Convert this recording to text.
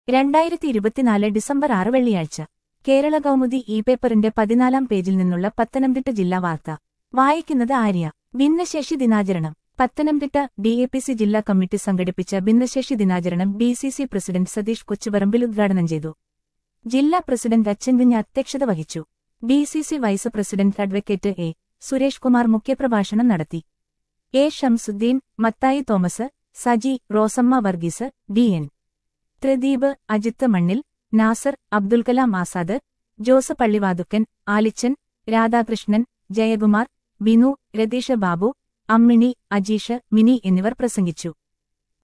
രണ്ടായിരത്തി ഇരുപത്തിനാല് ഡിസംബർ ആറ് വെള്ളിയാഴ്ച കേരള കൗമുദി ഇ പേപ്പറിന്റെ പതിനാലാം പേജിൽ നിന്നുള്ള പത്തനംതിട്ട ജില്ലാ വാർത്ത വായിക്കുന്നത് ആര്യ ഭിന്നശേഷി ദിനാചരണം Pathanamthitta D A P C ജില്ലാ കമ്മിറ്റി സംഘടിപ്പിച്ച ഭിന്നശേഷി ദിനാചരണം D C C president Satheesh Kochuparambil ഉദ്ഘാടനം ചെയ്തു ജില്ലാ പ്രസിഡന്റ് അച്ഛൻകുഞ്ഞ് അധ്യക്ഷത വഹിച്ചു D C C vice president advocate A Suresh Kumar മുഖ്യപ്രഭാഷണം നടത്തി A Shamsuddin Mathai Thomas Saji Rosamma Varghese D N Thrideep Ajith Mannil Nasar Abdul Kalam Azad Jose Pallivathukkan Alichan Radhakrishnan Jayakumar Binu Ratheesh Babu Ammini Ajeesh Mini എന്നിവർ പ്രസംഗിച്ചു